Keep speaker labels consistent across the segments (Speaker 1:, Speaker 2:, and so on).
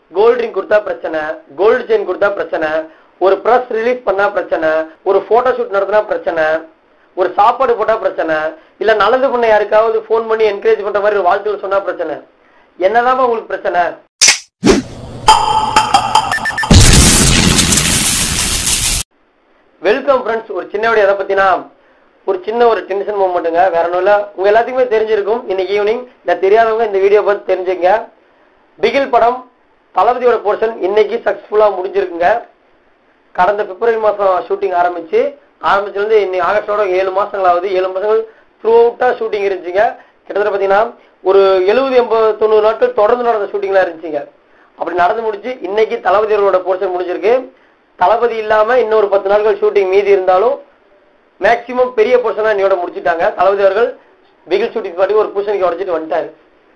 Speaker 1: gold ring கொடுத்தா பிரச்சனை gold chain கொடுத்தா பிரச்சனை ஒரு ப்ரெஸ் ரிலீஸ் பண்ணா பிரச்சனை ஒரு போட்டோ ஷூட் நடத்தினா பிரச்சனை ஒரு சாப்பாடு போட்டா பிரச்சனை இல்ல நல்லது பண்ண யாருக்காவது ஃபோன் பண்ணி என்கரேஜ் பண்ற மாதிரி ஒரு வாழ்த்துக்கள் சொன்னா பிரச்சனை என்னதான் உங்களுக்கு பிரச்சனை வெல்கம் ஃப்ரெண்ட்ஸ் ஒரு சின்ன வீடியோ எதை பத்தினா ஒரு சின்ன ஒரு டென்ஷன் மூமெண்ட்டுங்க வேற ஒன்றும் இல்லை உங்க எல்லாத்துக்குமே தெரிஞ்சிருக்கும் இன்னைக்கு ஈவினிங் இந்த தெரியாதவங்க இந்த வீடியோ பார்த்து தெரிஞ்சுங்க பிகில் படம் தளபதியோட போர்ஷன் இன்னைக்கு சக்சஸ்ஃபுல்லா முடிஞ்சிருக்குங்க கடந்த பிப்ரவரி மாசம் ஷூட்டிங் ஆரம்பிச்சு ஆரம்பிச்சிலிருந்து இன்னைக்கு ஆகஸ்டோட ஏழு மாசங்கள் ஆகுது ஏழு மாசங்கள் த்ரூ அவுட்டா ஷூட்டிங் இருந்துச்சுங்க கிட்டத்தட்ட பாத்தீங்கன்னா ஒரு எழுபது எண்பது தொண்ணூறு நாட்கள் தொடர்ந்து நடந்த ஷூட்டிங்லாம் இருந்துச்சுங்க அப்படி நடந்து முடிச்சு இன்னைக்கு தளபதியோட போர்ஷன் முடிஞ்சிருக்கு தளபதி இல்லாம இன்னொரு பத்து நாட்கள் ஷூட்டிங் மீதி இருந்தாலும் மேக்சிமம் பெரிய போர்ஷனா இன்னையோட முடிச்சிட்டாங்க தளபதி அவர்கள் பிகில் ஷூட்டிங் பாட்டி ஒரு பூசணிக்கு உடச்சிட்டு வந்துட்டாரு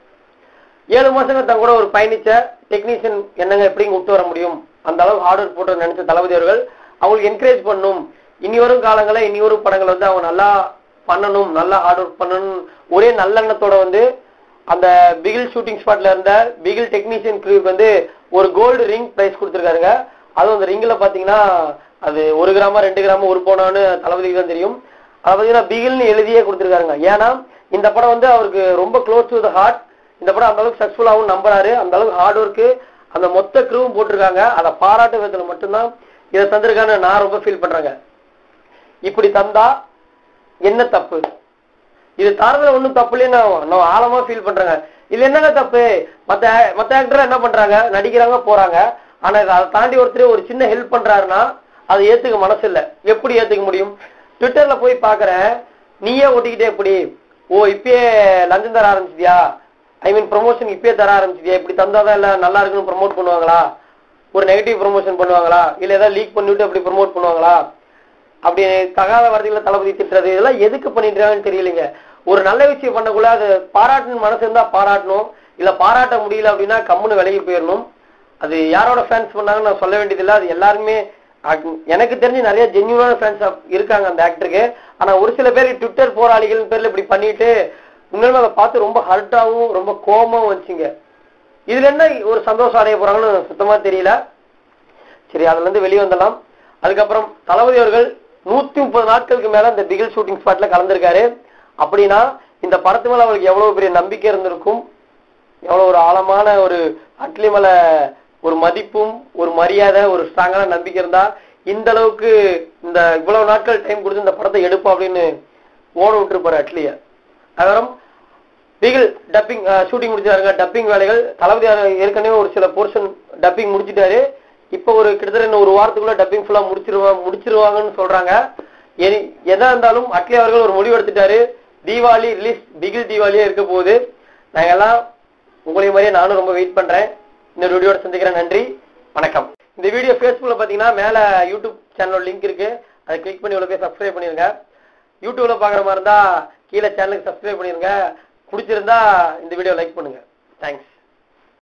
Speaker 1: ஏழு மாசங்க தங்க கூட ஒரு பயணிச்ச டெக்னீஷியன் என்னங்க எப்படிங்க விட்டு வர முடியும் அந்த அளவு ஹார்ட் ஒர்க் போட்டு நினைச்ச தளபதி அவர்கள் அவங்களுக்கு என்கரேஜ் பண்ணும் இனி வரும் காலங்களில் இனி வரும் படங்கள் வந்து அவங்க நல்லா பண்ணணும் நல்லா ஹார்ட் ஒர்க் பண்ணணும் ஒரே நல்லெண்ணத்தோட வந்து அந்த பிகில் ஷூட்டிங் ஸ்பாட்ல இருந்த பிகில் டெக்னீஷியன் கிரூக்கு வந்து ஒரு கோல்டு ரிங் பிரைஸ் கொடுத்துருக்காருங்க அதுவும் அந்த ரிங்ல பாத்தீங்கன்னா அது ஒரு கிராமம் ரெண்டு கிராமம் ஒரு போனான்னு தளபதிக்கு தான் தெரியும் அதை பார்த்தீங்கன்னா பிகில்னு எழுதியே கொடுத்துருக்காருங்க ஏன்னா இந்த படம் வந்து அவருக்கு ரொம்ப க்ளோஸ் டு த ஹார்ட் இந்த படம் அந்த அளவுக்கு சக்ஸஸ்ஃபுல்லாகவும் நம்புறாரு அந்த அளவுக்கு ஹார்ட் ஒர்க்கு அந்த மொத்த க்ரூவும் போட்டிருக்காங்க அதை பாராட்டு விதத்துல மட்டும்தான் இதை தந்திருக்கான்னு நான் ரொம்ப ஃபீல் பண்றேங்க இப்படி தந்தா என்ன தப்பு இது தரதுல ஒண்ணும் தப்பு இல்லைன்னு நான் நான் ஆழமா ஃபீல் பண்றேங்க இது என்னங்க தப்பு மத்த மத்த ஆக்டர் என்ன பண்றாங்க நடிக்கிறாங்க போறாங்க ஆனா இதை அதை தாண்டி ஒருத்தர் ஒரு சின்ன ஹெல்ப் பண்றாருன்னா அதை ஏத்துக்க மனசு இல்ல எப்படி ஏத்துக்க முடியும் ட்விட்டர்ல போய் பாக்குறேன் நீயே ஓட்டிக்கிட்டே எப்படி ஓ இப்பயே லஞ்சம் தர ஆரம்பிச்சிட்டியா ஐ மீன் ப்ரொமோஷன் இப்பயே தர ஆரம்பிச்சிட்டியா இப்படி தந்தாதான் இல்ல நல்லா இருக்குன்னு ப்ரொமோட் பண்ணுவாங்களா ஒரு நெகட்டிவ் ப்ரொமோஷன் பண்ணுவாங்களா இல்ல ஏதாவது லீக் பண்ணிவிட்டு அப்படி ப்ரொமோட் பண்ணுவாங்களா அப்படி தகாத வார்த்தைகளை தளபதி திட்டுறது இதெல்லாம் எதுக்கு பண்ணிட்டு இருக்காங்கன்னு தெரியலைங்க ஒரு நல்ல விஷயம் பண்ணக்குள்ள அது பாராட்டணும் மனசு இருந்தா பாராட்டணும் இல்ல பாராட்ட முடியல அப்படின்னா கம்முன்னு விலகி போயிடணும் அது யாரோட ஃபேன்ஸ் பண்ணாங்கன்னு நான் சொல்ல வேண்டியதில்லை அது எல்லாருமே அக்- எனக்கு தெரிஞ்சு நிறைய ஜென்யூனான ஃபேன்ஸ் இருக்காங்க அந்த ஆக்டருக்கு ஆனா ஒரு சில பேர் ட்விட்டர் போராளிகள் பேர்ல இப்படி பண்ணிட்டு உண்மையிலுமே அதை பார்த்து ரொம்ப ஹர்ட்டாவும் ரொம்ப கோபமாவும் வச்சுங்க இதுல என்ன ஒரு சந்தோஷம் அடைய போறாங்கன்னு சுத்தமா தெரியல சரி அதுல இருந்து வெளியே வந்துடலாம் அதுக்கப்புறம் தளபதி அவர்கள் நூத்தி முப்பது நாட்களுக்கு மேல இந்த பிகில் ஷூட்டிங் ஸ்பாட்ல கலந்திருக்காரு அப்படின்னா இந்த படத்து மேல அவருக்கு எவ்வளவு பெரிய நம்பிக்கை இருந்திருக்கும் எவ்வளவு ஒரு ஆழமான ஒரு அட்லி மேல ஒரு மதிப்பும் ஒரு மரியாதை ஒரு ஸ்ட்ராங்கான நம்பிக்கை இருந்தா இந்த அளவுக்கு இந்த இவ்வளவு நாட்கள் டைம் கொடுத்து இந்த படத்தை எடுப்போம் அப்படின்னு ஓட விட்டுருப்பாரு அட்லிய அதுக்கப்புறம் பீகிள் டப்பிங் ஷூட்டிங் முடிச்சாருங்க டப்பிங் வேலைகள் தளபதி அவர் ஏற்கனவே ஒரு சில போர்ஷன் டப்பிங் முடிச்சிட்டாரு இப்போ ஒரு கிட்டத்தட்ட இன்னும் ஒரு வாரத்துக்குள்ள டப்பிங் ஃபுல்லா முடிச்சிருவா முடிச்சிருவாங்கன்னு சொல்றாங்க எனி எதா இருந்தாலும் அட்லி அவர்கள் ஒரு முடிவு எடுத்துட்டாரு தீபாவளி ரிலீஸ் பிகில் தீபாவளியே இருக்க போகுது நாங்க எல்லாம் உங்களையும் மாதிரியே நானும் ரொம்ப வெயிட் பண்றேன் இந்த வீடியோட சந்திக்கிறேன் நன்றி வணக்கம் இந்த வீடியோ ஃபேஸ்புக்ல பாத்தீங்கன்னா மேல யூடியூப் சேனலோட லிங்க் இருக்கு அதை கிளிக் பண்ணி உள்ள போய் சப்ஸ்கிரைப் பண்ணிருங்க யூடியூப்ல பாக்குற மாதிரி இருந்தா கீழே சேனலுக்கு சப்ஸ்கிரைப் பண்ணிருங்க பிடிச்சிருந்தா இந்த வீடியோ லைக் பண்ணுங்க தேங்க்ஸ்